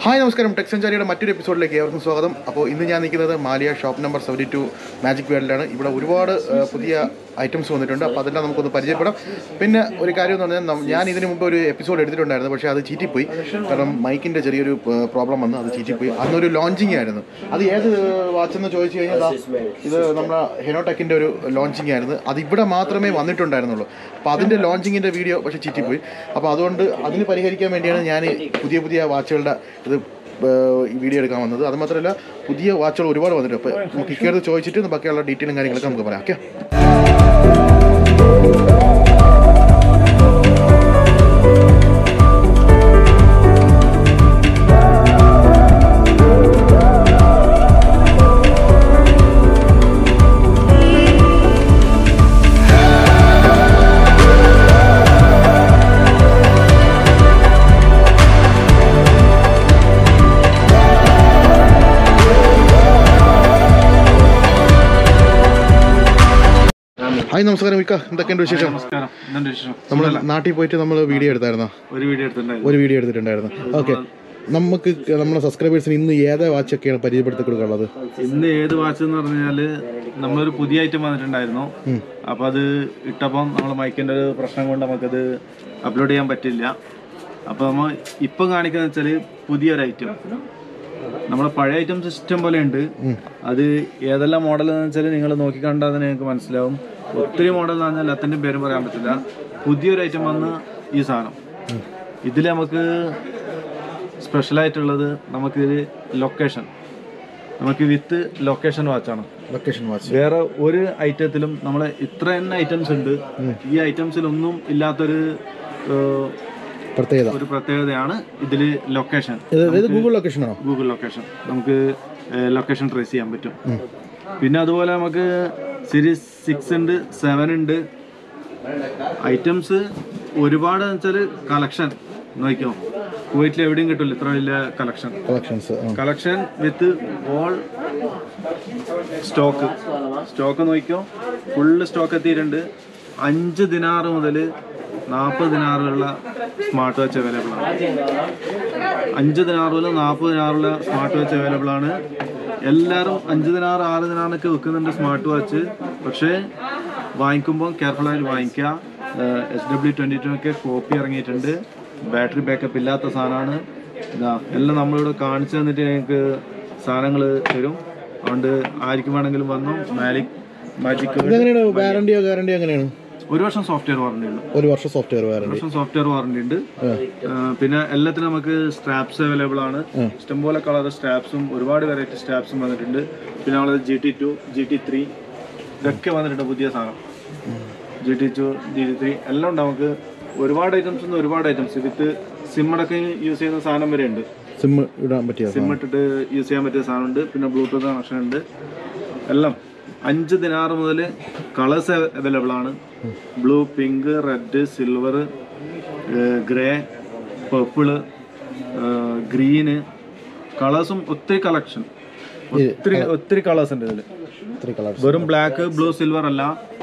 Hi നമസ്കാരം tech സെഞ്ചാരിയുടെ മറ്റൊരു എപ്പിസോഡിലേക്ക് ഏവർക്കും സ്വാഗതം അപ്പോൾ ഇന്ന് ഞാൻ നിൽക്കുന്നത് മാലിയ shop number seventy two magic വേൾഡിലാണ് ഇവിടെ ഒരുപാട് ആ, പുതിയ ഐറ്റംസ് വന്നിട്ടുണ്ട് അപ്പോൾ അതെല്ലാം നമുക്കൊന്ന് പരിചയപ്പെടാം പിന്നെ ഒരു കാര്യം എന്ന് പറഞ്ഞാൽ നം- ഞാൻ ഇതിന് മുമ്പ് ഒരു എപ്പിസോഡ് എടുത്തിട്ടുണ്ടായിരുന്നു പക്ഷേ അത് ചീറ്റിപ്പോയി കാരണം മൈക്കിൻ്റെ ചെറിയൊരു പ്രോബ്ലം വന്ന് അത് ചീറ്റിപ്പോയി അന്നൊരു ലോഞ്ചിങ് ആയിരുന്നു അത് ഏത് വാച്ച് എന്ന് ചോദിച്ചു കഴിഞ്ഞാൽ ദാ, ഇത് നമ്മുടെ ഹെനോടെക്കിൻ്റെ ഒരു ലോഞ്ചിങ് ആയിരുന്നു അത് ഇവിടെ മാത്രമേ വന്നിട്ടുണ്ടായിരുന്നുള്ളൂ അപ്പോൾ അതിൻ്റെ ലോഞ്ചിങ്ങിൻ്റെ വീഡിയോ പക്ഷേ ചീറ്റിപ്പോയി അപ്പോൾ അതുകൊണ്ട് അതിന് പരിഹരിക്കാൻ വേണ്ടിയാണ് ഞാൻ പുതിയ പുതിയ വാച്ചുകളുടെ ഇത് ഏഹ്, ഈ വീഡിയോ എടുക്കാൻ വന്നത് അത് മാത്രമല്ല പുതിയ വാച്ചുകൾ ഒരുപാട് വന്നിട്ടുണ്ട് അപ്പോൾ നമുക്ക് ഇക്കടുത്ത് ചോദിച്ചിട്ട് ബാക്കിയുള്ള ഡീറ്റെയിലും കാര്യങ്ങളൊക്കെ നമുക്ക് പറയാം ഓക്കെ ഹായ് നമസ്കാരം മിക്ക എന്തൊക്കെയുണ്ട് വിശേഷം നമസ്കാരം എന്തുണ്ട് വിശേഷം നമ്മൾ നാട്ടിൽ പോയിട്ട് നമ്മൾ വീഡിയോ എടുത്തായിരുന്നോ ഒരു വീഡിയോ എടുത്തിട്ടുണ്ടായിരുന്നു ഒരു വീഡിയോ എടുത്തിട്ടുണ്ടായിരുന്നു ഓക്കെ നമുക്ക് നമ്മളെ സബ്സ്ക്രൈബേഴ്സിന് ഇന്ന് ഏതാ വാച്ചൊക്കെയാണ് പരിചയപ്പെടുത്തി കൊടുക്കാനുള്ളത് ഇന്ന് ഏത് വാച്ച് എന്ന് പറഞ്ഞാല് നമ്മളൊരു പുതിയ ഐറ്റം വന്നിട്ടുണ്ടായിരുന്നു അപ്പൊ അത് ഇട്ടപ്പം നമ്മൾ മൈക്കിന്റെ ഒരു പ്രശ്നം കൊണ്ട് നമുക്കത് അപ്ലോഡ് ചെയ്യാൻ പറ്റില്ല അപ്പൊ നമ്മ ഇപ്പൊ കാണിക്കുന്ന വെച്ചാല് പുതിയൊരു ഐറ്റം നമ്മുടെ പഴയ ഐറ്റം സിസ്റ്റം പോലെ ഉണ്ട് അത് ഏതെല്ലാം മോഡൽ എന്ന് വെച്ചാൽ നിങ്ങൾ നോക്കി കണ്ടാൽ തന്നെ നിങ്ങൾക്ക് മനസ്സിലാവും ഒത്തിരി മോഡൽ എന്ന് പറഞ്ഞാൽ എല്ലാത്തിൻ്റെയും പേരും പറയാൻ പറ്റില്ല പുതിയൊരു ഐറ്റം വന്ന് ഈ സാധനം ഇതിൽ നമുക്ക് സ്പെഷ്യലായിട്ടുള്ളത് നമുക്ക് ഇതിൽ ലൊക്കേഷൻ നമുക്ക് വിത്ത് ലൊക്കേഷൻ വാച്ചാണ് ലൊക്കേഷൻ വാച്ച് വേറെ ഒരു ഐറ്റത്തിലും നമ്മളെ ഇത്ര തന്നെ ഐറ്റംസ് ഉണ്ട് ഈ ഐറ്റംസിലൊന്നും ഇല്ലാത്തൊരു ഏഹ്, പ്രത്യേകത ഒരു പ്രത്യേകതയാണ് ഇതിൽ ലൊക്കേഷൻ ഇത് ഇത് ഗൂഗിൾ ലൊക്കേഷനാണോ ഗൂഗിൾ ലൊക്കേഷൻ നമുക്ക് ലൊക്കേഷൻ ട്രേസ് ചെയ്യാൻ പറ്റും പിന്നെ അതുപോലെ നമുക്ക് സീരീസ് സിക്സ് ഉണ്ട് സെവൻ ഉണ്ട് ഐറ്റംസ് ഒരുപാട് വെച്ചാൽ കളക്ഷൻ നോക്കിയോ കുവൈറ്റിൽ എവിടെയും കിട്ടില്ല ഇത്ര വലിയ collection collections collection with all stock stock നോക്കിയോ ഫുള്ള് സ്റ്റോക്ക് എത്തിയിട്ടുണ്ട് അഞ്ച് ദിനാറ് മുതൽ നാൽപ്പത് ദിനാറുള്ള സ്മാർട്ട് വാച്ച് അവൈലബിൾ ആണ് അഞ്ച് ദിനാറ് മുതൽ നാൽപ്പത് ദിനാറുള്ള സ്മാർട്ട് വാച്ച് അവൈലബിൾ ആണ് എല്ലാവരും അഞ്ച് ദിനാറ് ആറ് ദിനാറൊക്കെ വെക്കുന്നുണ്ട് സ്മാർട്ട് വാച്ച് പക്ഷേ വാങ്ങിക്കുമ്പോൾ കെയർഫുള്ളായിട്ട് വാങ്ങിക്കുക എസ് ഡബ്ല്യു ട്വൻറ്റി ടു ഒക്കെ കോപ്പി ഇറങ്ങിയിട്ടുണ്ട് ബാറ്ററി ബാക്കപ്പ് ഇല്ലാത്ത സാധനമാണ് ഇതാ എല്ലാം നമ്മളിവിടെ കാണിച്ചു തന്നിട്ട് ഞങ്ങൾക്ക് സാധനങ്ങൾ തരും അതുകൊണ്ട് ആർക്കും വേണമെങ്കിലും വന്നു മാലിക് മാജിക് ഇതെങ്ങനെയാണ് വാറണ്ടിയോ ഗ്യാരണ്ടിയോ എങ്ങനെയാണ് ഒരു വർഷം സോഫ്റ്റ്വെയർ വാറണ്ടി ഉണ്ട് ഒരു വർഷം സോഫ്റ്റ്വെയർ ഒരു വാറണ്ടി വർഷം സോഫ്റ്റ്വെയർ വാറണ്ടി ഉണ്ട് ആ, പിന്നെ എല്ലാത്തിനും നമുക്ക് സ്ട്രാപ്സ് അവൈലബിൾ ആണ് ഇഷ്ടംപോലെ കളർ സ്ട്രാപ്സും ഒരുപാട് വെറൈറ്റി സ്ട്രാപ്സും വന്നിട്ടുണ്ട് പിന്നെ നമ്മളത് G T two G T three ഇതൊക്കെ വന്നിട്ടുണ്ട് പുതിയ സാധനം G T two G T three എല്ലാം ഉണ്ട് നമുക്ക് ഒരുപാട് ഐറ്റംസ് ഉണ്ട് ഒരുപാട് ഐറ്റംസ് വിത്ത് സിം അടക്കം യൂസ് ചെയ്യുന്ന സാധനം വരെ ഉണ്ട് സിം ഇടാൻ പറ്റിയ സിം ഇട്ടിട്ട് യൂസ് ചെയ്യാൻ പറ്റിയ സാധനമുണ്ട് പിന്നെ ബ്ലൂടൂത്ത് കണക്ഷൻ ഉണ്ട് എല്ലാം അഞ്ച് ദിനാറ് മുതൽ കളേഴ്സ് അവൈലബിൾ ആണ് blue pink red silver grey purple green കളേഴ്സും ഒത്തിരി കളക്ഷൻ ഒത്തിരി ഒത്തിരി കളേഴ്സ് ഉണ്ട് ഇതിൽ ത്രീ കളേഴ്സ് വെറും ബ്ലാക്ക് ബ്ലൂ സിൽവർ അല്ല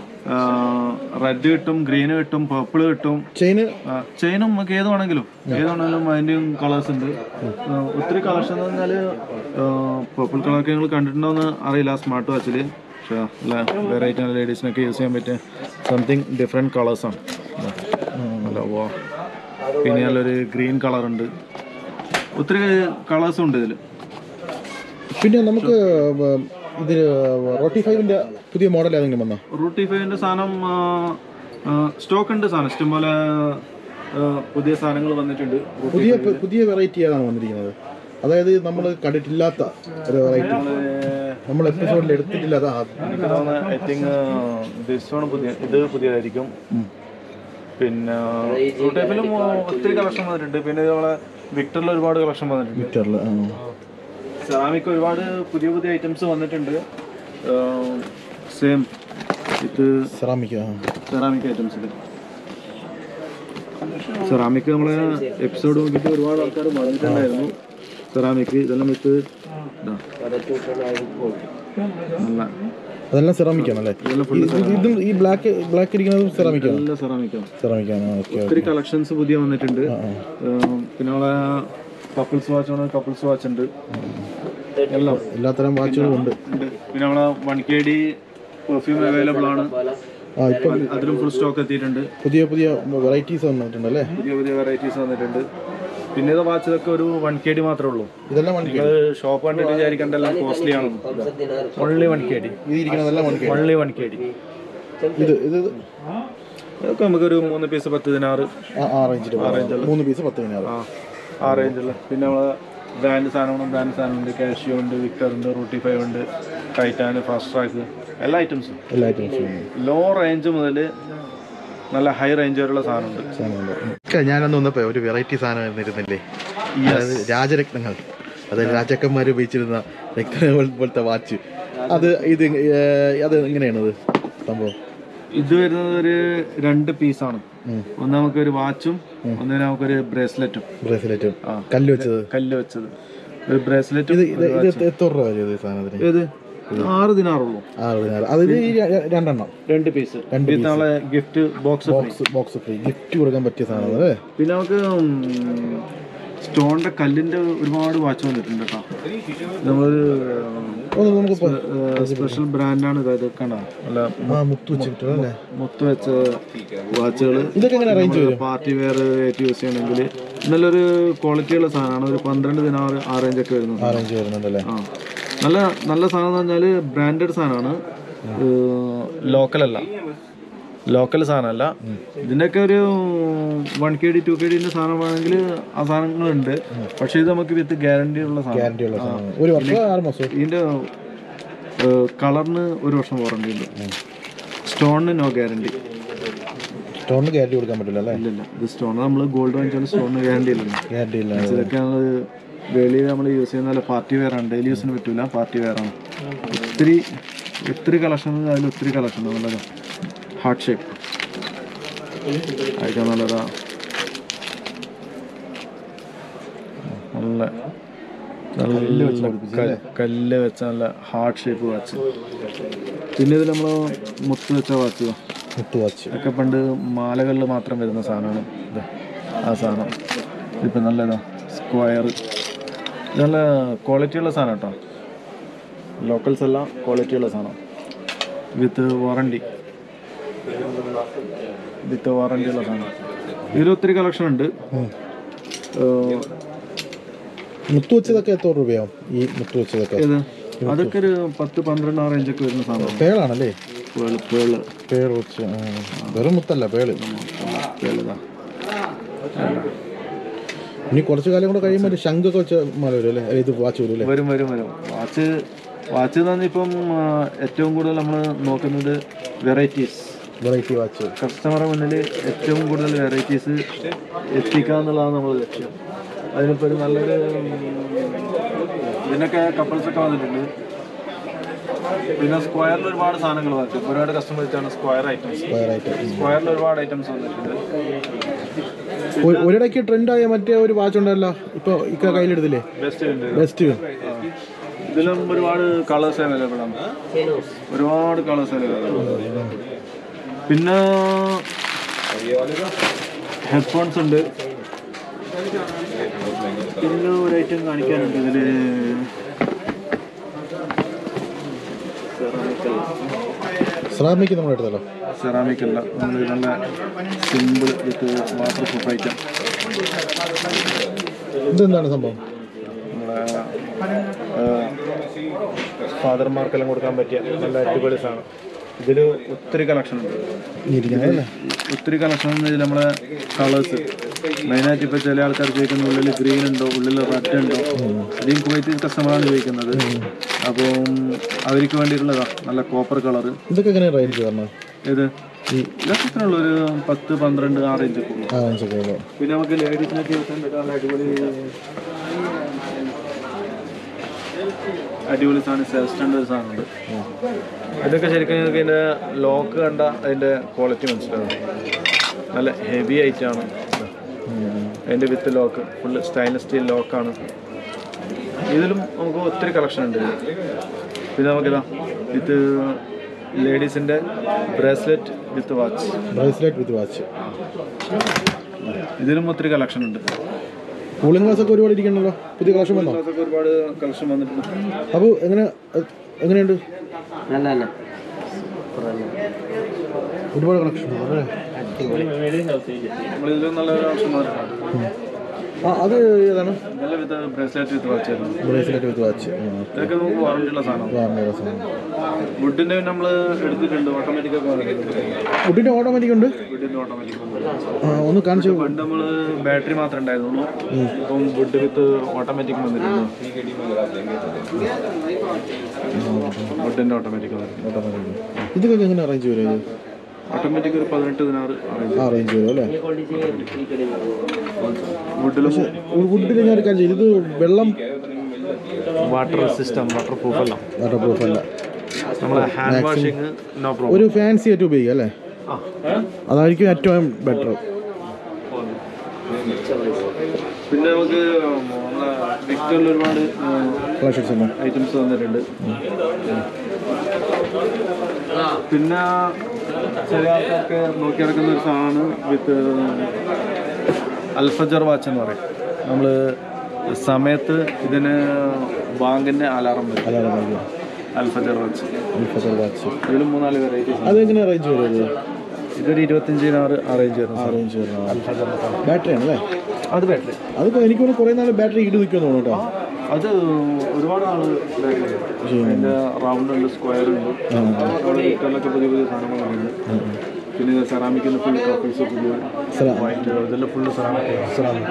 റെഡ് കിട്ടും ഗ്രീന് കിട്ടും പർപ്പിൾ കിട്ടും ചെയിന് ചെയിനും നമുക്ക് ഏത് വേണമെങ്കിലും ഏത് വേണമെങ്കിലും അതിൻ്റെയും കളേഴ്സ് ഉണ്ട് ആ, ഒത്തിരി കളേഴ്സ് എന്ന് പറഞ്ഞാൽ പർപ്പിൾ കളറൊക്കെ നിങ്ങൾ കണ്ടിട്ടുണ്ടോയെന്ന് അറിയില്ല സ്മാർട്ട് വാച്ചിൽ പക്ഷേ അല്ല വെറൈറ്റി ആണ് ലേഡീസിനൊക്കെ യൂസ് ചെയ്യാൻ പറ്റിയ സംതിങ് ഡിഫറെൻറ്റ് കളേഴ്സാണ് അല്ല വാ പിന്നെ നല്ലൊരു ഗ്രീൻ കളറുണ്ട് ഒത്തിരി കളേഴ്സും ഉണ്ട് ഇതിൽ പിന്നെ നമുക്ക് ഉം, ഇതിന് റോട്ടി ഫൈവിന്റെ പുതിയ മോഡൽ ഏതെങ്കിലും വന്നോ റൂട്ടി ഫൈവിൻ്റെ സാധനം സ്റ്റോക്ക് ഉണ്ട് സാധനം ഇഷ്ടംപോലെ ആ, പുതിയ സാധനങ്ങൾ വന്നിട്ടുണ്ട് പുതിയ പുതിയ വെറൈറ്റി ഏതാണ് വന്നിരിക്കുന്നത് അതായത് നമ്മൾ കണ്ടിട്ടില്ലാത്ത ഒരു വെറൈറ്റി നമ്മൾ എപ്പിസോഡിൽ എടുത്തിട്ടില്ലാത്ത ആ, എനിക്ക് തോന്നുന്നത് ഐ തിങ്ക് ദിസ് വൺ പുതിയ ഇത് പുതിയതായിരിക്കും പിന്നെ ടൈപ്പിലും ഒത്തിരി കളക്ഷൻ വന്നിട്ടുണ്ട് പിന്നെ നമ്മളെ വിക്ടറിൽ ഒരുപാട് കളക്ഷൻ വന്നിട്ടുണ്ട് ട്വിറ്ററിൽ ആ. സെറാമിക് ഒരുപാട് പുതിയ പുതിയ ഐറ്റംസ് വന്നിട്ടുണ്ട് സെയിം ഇത് സെറാമിക് ആ. സെറാമിക് ഐറ്റംസിൽ സെറാമിക് നമ്മളെ എപ്പിസോഡ് നോക്കിയിട്ട് ഒരുപാട് ആൾക്കാർ പറഞ്ഞിട്ടുണ്ടായിരുന്നു സെറാമിക് ഇതെല്ലാം വിത്ത് ഇതാ. നല്ല അതെല്ലാം സെറാമിക് ആണല്ലേ ഈ- ഇത് ഇതും ഈ ബ്ലാക്ക് ബ്ലാക്ക് ഇരിക്കുന്നതും സെറാമിക് ആണ് നല്ല സെറാമിക്കാണ് സെറാമിക് ആണ് ഓക്കെ ഒത്തിരി കളക്ഷൻസ് പുതിയ വന്നിട്ടുണ്ട് ഏം, പിന്നെ നമ്മളെ കപ്പിൾസ് വാച്ച് ആണ് കപ്പിൾസ് വാച്ച് ഉണ്ട് എല്ലാം എല്ലാത്തരം വാച്ചുകളും ഉണ്ട് ഉണ്ട് പിന്നെ നമ്മളെ one K D perfume available ആണ് ആ ഇപ്പം അതിലും ഫുൾ സ്റ്റോക്ക് എത്തിയിട്ടുണ്ട് പുതിയ പുതിയ വെറൈറ്റീസ് വന്നിട്ടുണ്ട് അല്ലേ പുതിയ പുതിയ വെറൈറ്റീസ് വന്നിട്ടുണ്ട് പിന്നെ ഇത് വാച്ചതൊക്കെ ഒരു വൺ കെ ഡി മാത്രമേ ഉള്ളൂ ഇതെല്ലാം വൺ കെ നിങ്ങൾ ഷോപ്പ് കണ്ടിട്ട് വിചാരിക്കേണ്ട എല്ലാം കോസ്റ്റ്ലി ആണ് ഓൺലി വൺ കെ ഡി ഇത് ഇരിക്കുന്നതെല്ലാം one K only one K D ഇത് ഇത് അതൊക്കെ നമുക്കൊരു മൂന്ന് പീസ് പത്ത് ദിനാറ് ആ ആ റേഞ്ചിൽ മൂന്ന് പീസ് പത്ത് പതിനാറ് ആ ആ റേഞ്ചുള്ള പിന്നെ നമ്മളെ ബ്രാൻഡ് സാധനങ്ങളും ബ്രാൻഡ് സാധനമുണ്ട് കാഷ്യോ ഉണ്ട് വിക്ടർ ഉണ്ട് റൂട്ടി ഫൈവ് ഉണ്ട് ടൈറ്റാൻ ഫാസ്റ്റ് ട്രാക്ക് എല്ലാ ഐറ്റംസും എല്ലാ ഐറ്റംസും ലോ റേഞ്ച് മുതൽ നല്ല ഹൈ റേഞ്ച് വരെയുള്ള സാധനമുണ്ട് ഞാനന്ന് വന്നപ്പോ ഒരു വെറൈറ്റി സാധനം ഇരുന്നില്ലേ അതായത് രാജരത്നങ്ങൾ അതായത് രാജാക്കന്മാർ ഉപയോഗിച്ചിരുന്ന രത്നങ്ങൾ പോലത്തെ വാച്ച് അത് ഇത് ഏർ, അത് എങ്ങനെയാണത് സംഭവം ഇത് വരുന്നത് ഒരു രണ്ട് പീസാണ് ഉം. ഒന്ന് നമുക്കൊരു വാച്ചും ഒന്ന് നമുക്കൊരു ബ്രേസ്ലെറ്റും ബ്രേസ്ലെറ്റ് ആ. കല്ല് വെച്ചത് കല്ല് വെച്ചത് ഒരു ബ്രേസ്ലെറ്റും ഇത് ഇത് ഇത് എത്ര രൂപ വരും ഈ സാധനത്തിന് ഏത് ആറ് ദിനാറുള്ളൂ ആറ് പതിനാറ് അത് ഇത് ഈ ര- രണ്ടെണ്ണം രണ്ട് പീസ് രണ്ട് ഇത് നമ്മളെ gift box box box free gift കൊടുക്കാൻ പറ്റിയ സാധനം അല്ലേ പിന്നെ നമുക്ക് സ്റ്റോണിന്റെ കല്ലിന്റെ ഒരുപാട് വാച്ച് വന്നിട്ടുണ്ട് കേട്ടോ നമ്മളൊരു ഒന്ന് നമുക്ക് പ- സ്പെഷ്യൽ ബ്രാൻഡാണ് ഇത് ഇത് കണ്ടോ നല്ല ആ മുത്ത് വെച്ചിട്ട് അല്ലേ മുത്ത് വെച്ച വാച്ചുകൾ ഇതൊക്കെ എങ്ങനെ റേഞ്ച് വരും പാർട്ടി വെയർ ആയിട്ട് യൂസ് ചെയ്യണമെങ്കിൽ നല്ലൊരു ക്വാളിറ്റിയുള്ള സാധനമാണ് ഒരു പന്ത്രണ്ട് ദിനാറ് ആ റേഞ്ച് ഒക്കെ വരുന്നത് ആ റേഞ്ച് വരുന്നുണ്ടല്ലേ ആ നല്ല നല്ല സാധനം എന്ന് പറഞ്ഞാൽ ബ്രാൻഡഡ് സാധനമാണ് ലോക്കൽ അല്ല ലോക്കൽ സാധനമല്ല ഇതിൻ്റെയൊക്കെ ഒരു one K D two K ഡിൻ്റെ സാധനമാണെങ്കിൽ ആ സാധനങ്ങളുണ്ട് പക്ഷേ ഇത് നമുക്ക് വിത്ത് ഗ്യാരണ്ടി ഉള്ള സാധനം ഗ്യാരണ്ടി ഉള്ള സാധനം ഒരു വർഷം ആറ് മാസം ഇതിൻ്റെ കളറിന് ഒരു വർഷം വാറണ്ടി ഉണ്ട് സ്റ്റോണിന് നോ ഗ്യാരണ്ടി സ്റ്റോണിന് ഗ്യാരണ്ടി കൊടുക്കാൻ പറ്റില്ല അല്ലേ ഇല്ലില്ല ഇത് സ്റ്റോൺ നമ്മൾ ഗോൾഡ് വാങ്ങിച്ചാൽ സ്റ്റോണിന് ഗ്യാരണ്ടി ഇല്ലല്ലോ ഗ്യാരണ്ടി ഇല്ല ഇതൊക്കെ നമ്മൾ വെളിയിൽ നമ്മൾ യൂസ് ചെയ്യുന്ന നല്ല പാർട്ടി വെയർ ആണ് ഡെയിലി യൂസിന് പറ്റൂല പാർട്ടി വെയർ ആണ് ഒത്തിരി ഒത്തിരി കളക്ഷൻ അതിൽ ഒത്തിരി കളക്ഷൻ ഉണ്ട് നല്ലതാ ഹാർട്ട് ഷേപ്പ് അയക്കാൻ നല്ലതാ നല്ല നല്ല ക- കല്ല് വെച്ച നല്ല ഹാർട്ട് ഷേപ്പ് വാച്ച് പിന്നെ ഇതിൽ നമ്മൾ മുത്ത് വെച്ച വാച്ച് മുത്ത് വാച്ച് ഒക്കെ പണ്ട് മാലകളിൽ മാത്രം വരുന്ന സാധനമാണ് ഇത് ആ സാധനം ഇതിപ്പോൾ നല്ലതാ സ്ക്വയർ ഇത് നല്ല ക്വാളിറ്റിയുള്ള സാധനം കേട്ടോ ലോക്കൽസ് എല്ലാം ക്വാളിറ്റിയുള്ള സാധനം വിത്ത് വാറണ്ടി വിത്ത് വാറണ്ടി ഉള്ള സാധനം ഇതിൽ ഒത്തിരി കളക്ഷൻ ഉണ്ട് ഏഹ്, മുത്ത് വെച്ചതൊക്കെ എത്ര രൂപയാവും ഈ മുത്ത് വെച്ചതൊക്കെ ഇത് അതൊക്കെ ഒരു പത്ത് പന്ത്രണ്ട് ആ റേഞ്ചൊക്കെ വരുന്ന സാധനം പേളാണല്ലേ പേള് പേള് പേൾ വെച്ച് ആ. വെറും മുത്തല്ല പേള് പേളിതാ ഇനി കുറച്ച് കാലം കൂടെ കഴിയുമ്പോൾ ഒരു ശംഖൊക്കെ വെച്ച മല വരും അല്ലേ അല്ല, ഇത് വാച്ച് വരും അല്ലേ വരും വരും വരും വാച്ച് വാച്ച് എന്ന് പറഞ്ഞാൽ ഇപ്പം ആ, ഏറ്റവും കൂടുതൽ നമ്മൾ നോക്കുന്നത് വെറൈറ്റീസ് വെറൈറ്റി വാച്ച് കസ്റ്റമറുടെ മുന്നിൽ ഏറ്റവും കൂടുതൽ വെറൈറ്റീസ് എത്തിക്കുക എന്നുള്ളതാണ് നമ്മൾ ലക്ഷ്യം അതിനിപ്പോൾ ഒരു നല്ലൊരു ഉം, ഇതിനൊക്കെ കപ്പിൾസൊക്കെ വന്നിട്ടുണ്ട് പിന്നെ സ്ക്വയറിൽ ഒരുപാട് സാധനങ്ങൾ വന്നിട്ടുണ്ട് ഒരുപാട് കസ്റ്റമേഴ്സാണ് സ്ക്വയർ ഐറ്റംസ് വെറൈറ്റി സ്ക്വയറിൽ ഒരുപാട് ഐറ്റംസ് വന്നിട്ടുണ്ട് ഒരിടയ്ക്ക് ട്രെൻഡായ മറ്റേ ഒരു വാച്ച് ഉണ്ടല്ലോ ഇപ്പൊ ഇക്ക കയ്യിലെടുത്തില്ലേ ബെസ്റ്റ് ഉണ്ട് ബെസ്റ്റ് ഇതിലും ഒരുപാട് കളേഴ്സ് അവൈലബിൾ ആണ് ഒരുപാട് കളേഴ്സ് അവൈലബിൾ ആണ് പിന്നെ ഹെഡ്ഫോൺസ് ഉണ്ട് പിന്നെ ഒരു ഐറ്റം കാണിക്കാനുണ്ട് ഇതില് സെറാമിക് നമ്മൾ എടുത്തല്ലോ സെറാമിക് അല്ല നമ്മൾ നല്ല simple with waterproof item ഇതെന്താണ് സംഭവം നമ്മുടെ ഫാദർമാർക്കെല്ലാം കൊടുക്കാൻ പറ്റിയ നല്ല അടിപൊളി സാധനം ഇതിൽ ഒത്തിരി കളക്ഷൻ ഉണ്ട് ഇരിക്കുന്നത് അല്ലേ ഒത്തിരി കളക്ഷൻ ഇതിൽ നമ്മളെ കളേഴ്സ് മെയിനായിട്ട് ഇപ്പോൾ ചില ആൾക്കാർ ചോദിക്കുന്ന ഉള്ളിൽ ഗ്രീൻ ഉണ്ടോ ഉള്ളിൽ റെഡ് ഉണ്ടോ അധികം കുവൈറ്റ് കസ്റ്റമറാണ് ചോദിക്കുന്നത് അപ്പം അവർക്ക് വേണ്ടിയിട്ടുള്ളതാ നല്ല കോപ്പർ കളറ് ഇതൊക്കെ എങ്ങനെ റേഞ്ച് വരണം ഇത് ഈ ഇതൊക്കെ ഇത്ര ഉള്ളൂ ഒരു പത്ത് പന്ത്രണ്ട് ആ റേഞ്ച് ഒക്കെ ഉള്ളൂ ആ റേഞ്ചൊക്കെ ഉള്ളൂ പിന്നെ നമുക്ക് ലേഡീസിനൊക്കെ യൂസ് ചെയ്യാൻ പറ്റുന്ന അടിപൊളി അടിപൊളി സാധനം സെൽഫ് സ്റ്റാൻഡേർഡ് സാധനമുണ്ട് ഇതൊക്കെ ശരിക്കും നിങ്ങൾക്ക് ഇതിൻ്റെ ലോക്ക് കണ്ട അതിൻ്റെ ക്വാളിറ്റി മനസ്സിലാവും നല്ല ഹെവി ആയിട്ടാണ് അതിൻ്റെ with lock full stainless steel ലോക്കാണ് ഇതിലും നമുക്ക് ഒത്തിരി കളക്ഷൻ ഉണ്ട് ഇതിൽ. പിന്നെ നമുക്കിതാ വിത്ത് ലേഡീസിൻ്റെ bracelet with watch bracelet with watch ഇതിലും ഒത്തിരി കളക്ഷൻ ഉണ്ട് കൂളിംഗ് ഗ്ലാസ് ഒക്കെ ഒരുപാട് ഇരിക്കണല്ലോ പുതിയ കളക്ഷൻ വന്നോ ഒക്കെ ഒരുപാട് കളക്ഷൻ വന്നിട്ടുണ്ട് അപ്പോൾ എങ്ങനെ എ- എങ്ങനെയുണ്ട് നല്ല തന്നെ ഒരുപാട് കളക്ഷൻ അല്ലേ നമ്മളിതിൽ നല്ല കളക്ഷൻ വന്നിട്ടുണ്ട് ആ അത് ഏതാണ് നല്ല വിധ ബ്രേസ്ലെറ്റ് വിത്ത് വാച്ചായിരുന്നു ബ്രേസ്ലെറ്റ് വിത്ത് വാച്ച് ഇതൊക്കെ നമുക്ക് വാറണ്ടി ഉള്ള സാധനം വുഡിന്റെ നമ്മൾ എടുത്തിട്ടുണ്ട് ഓട്ടോമാറ്റിക് ഒക്കെ വന്നിട്ടുണ്ട് ഫുഡിൻ്റെ ഓട്ടോമാറ്റിക് ഉണ്ട് വുഡിന്റെ ഓട്ടോമാറ്റിക് ആ, ഒന്ന് കാണിച്ചു പണ്ട് നമ്മൾ ബാറ്ററി മാത്രമേ ഉണ്ടായിരുന്നുള്ളൂ ഇപ്പം വുഡ് വിത്ത് ഓട്ടോമാറ്റിക് വന്നിട്ടുണ്ട് വുഡിന്റെ ഓട്ടോമാറ്റിക് വന്നിട്ടുണ്ട് ഇതൊക്കെ എങ്ങനെ അറേഞ്ച് വരും ഇത് ഓട്ടോമാറ്റിക് ഒരു പതിനെട്ട് ദിനാറ് ആ അറേഞ്ച് വരും അല്ലേ വുഡിലും വുഡിൽ ഞാൻ ഒരു കാര്യം ചെയ്തു ഇത് വെള്ളം വാട്ടർ സിസ്റ്റം വാട്ടർ പ്രൂഫ് അല്ല വാട്ടർ പ്രൂഫ് അല്ല നമ്മളെ ഹാൻഡ് വാഷിങ് നോ പ്രോബ്ലം ഒരു ഫാൻസി ആയിട്ട് ഉപയോഗിക്കാം അല്ലേ അതായിരിക്കും ഏറ്റവും ബെറ്റർ പിന്നെ നമുക്ക് നമ്മളെ വിക്ടറിൽ ഒരുപാട് കളക്ഷൻസ് ഉണ്ട് ഐറ്റംസ് വന്നിട്ടുണ്ട് പിന്നെ ചില ആൾക്കാർക്ക് നോക്കി നടക്കുന്ന ഒരു സാധനമാണ് വിത്ത് അൽഫജർ വാച്ച് എന്ന് പറയും നമ്മൾ സമയത്ത് ഇതിന് ബാങ്കിൻ്റെ അലാറം വരും അതാണ് അൽഫജർ വാച്ച് വാച്ച് ഇതിൽ മൂന്നാല് വെറൈറ്റീസ് അതെങ്ങനെ അറേഞ്ച് വരും ഇത് ഇതൊരു ഇരുപത്തഞ്ചിനാറ് അറേഞ്ച് ചെയ്യുന്നത് അറേഞ്ച് വരുന്നത് ബാറ്ററി ആണ് അല്ലേ അത് ബാറ്ററി അതിപ്പോൾ എനിക്ക് തോന്നുന്നു കുറേ നാൾ ബാറ്ററി ഈട് നിൽക്കുമെന്ന് തോന്നുന്നു കേട്ടോ അത് ഒരുപാട് നാൾ അതിൻ്റെ റൗണ്ട് ഉണ്ട് സ്ക്വയർ ഉണ്ട് വിക്ടറിലൊക്കെ പുതിയ പുതിയ സാധനങ്ങളുണ്ട് പിന്നെ ഇത് സെറാമിക്കിൻ്റെ ഫുൾ കപ്പിൾസ് പുതിയ സെറാ- വൈറ്റ് ഇതെല്ലാം ഫുള്ള് സെറാമിക് സെറാമിക്.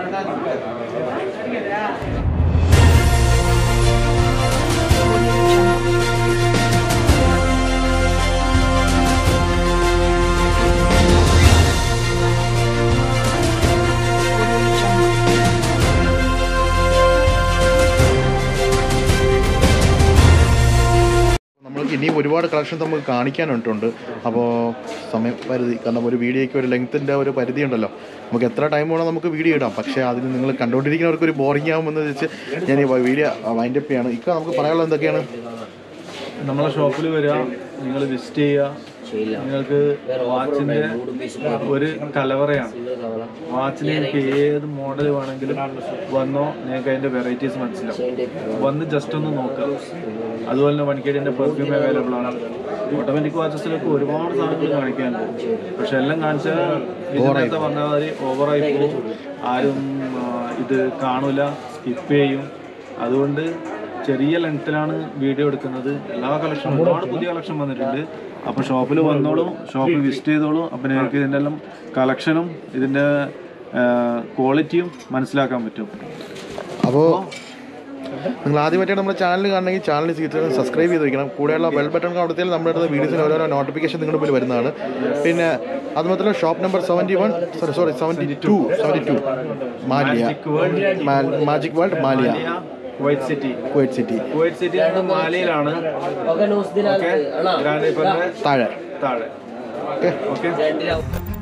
നമ്മൾക്ക് ഇനിയും ഒരുപാട് കളക്ഷൻ നമുക്ക് കാണിക്കാനുണ്ട് അപ്പോൾ സമയപരിധി കാരണം ഒരു വീഡിയോയ്ക്ക് ഒരു ലെങ്ത്തിൻ്റെ ഒരു പരിധി ഉണ്ടല്ലോ നമുക്ക് എത്ര ടൈം വേണോ നമുക്ക് വീഡിയോ ഇടാം പക്ഷേ അതിന് നിങ്ങൾ കണ്ടുകൊണ്ടിരിക്കുന്നവർക്ക് ഒരു ബോറിംഗ് ആകുമെന്ന് വെച്ച് ഞാൻ ഈ വീഡിയോ വൈൻഡപ്പ് ചെയ്യാണ് ഇക്ക നമുക്ക് പറയാനുള്ളത് എന്തൊക്കെയാണ് നമ്മളെ ഷോപ്പിൽ വരിക നിങ്ങൾ വിസിറ്റ് ചെയ്യുക നിങ്ങൾക്ക് വാച്ചിൻ്റെ ഒരു കലവറയാണ് വാച്ചിന് നിങ്ങൾക്ക് ഏത് മോഡൽ വേണമെങ്കിലും വന്നോ നിങ്ങൾക്ക് അതിൻ്റെ വെറൈറ്റീസ് മനസ്സിലാവും വന്ന് ജസ്റ്റ് ഒന്ന് നോക്കുക അതുപോലെ തന്നെ വൺകേഡിൻ്റെ പെർഫ്യൂം അവൈലബിൾ ആണ് ഓട്ടോമാറ്റിക് വാച്ചസിലൊക്കെ ഒരുപാട് സാധനങ്ങൾ കാണിക്കാനുണ്ട് പക്ഷെ എല്ലാം കാണിച്ചാൽ ഇതിനകത്ത് പറഞ്ഞ മാതിരി ഓവറായി പോകും ആരും ആ, ഇത് കാണൂല സ്കിപ്പ് ചെയ്യും അതുകൊണ്ട് ചെറിയ ലെങ്ത്തിലാണ് വീഡിയോ എടുക്കുന്നത് എല്ലാ കളക്ഷനും ഒരുപാട് പുതിയ കളക്ഷൻ വന്നിട്ടുണ്ട് അപ്പോൾ ഷോപ്പിൽ വന്നോളൂ ഷോപ്പിൽ വിസിറ്റ് ചെയ്തോളൂ അപ്പോൾ നിങ്ങൾക്ക് ഇതിൻ്റെ എല്ലാം കളക്ഷനും ഇതിൻ്റെ ക്വാളിറ്റിയും മനസ്സിലാക്കാൻ പറ്റും അപ്പോൾ നിങ്ങൾ ആദ്യമായിട്ടാണ് നമ്മുടെ ചാനൽ കാണണമെങ്കിൽ ചാനൽ സബ്സ്ക്രൈബ് ചെയ്ത് വെക്കണം കൂടെയുള്ള ബെൽ ബട്ടൺ കൊടുത്താൽ നമ്മുടെ അടുത്ത് വീഡിയോസിന് ഓരോരോ നോട്ടിഫിക്കേഷൻ നിങ്ങളുടെ മുമ്പിൽ വരുന്നതാണ് പിന്നെ അതുമാത്രമല്ല shop number seventy one sorry sorry seventy two seventy two Maliya magic world Maliya white city Kuwait city Kuwait city മാലയിലാണ് ഓക്കെ ന്യൂസ് ദിനാൽ ഗ്രാൻഡ് താഴെ താഴെ ഓക്കെ ഓക്കെ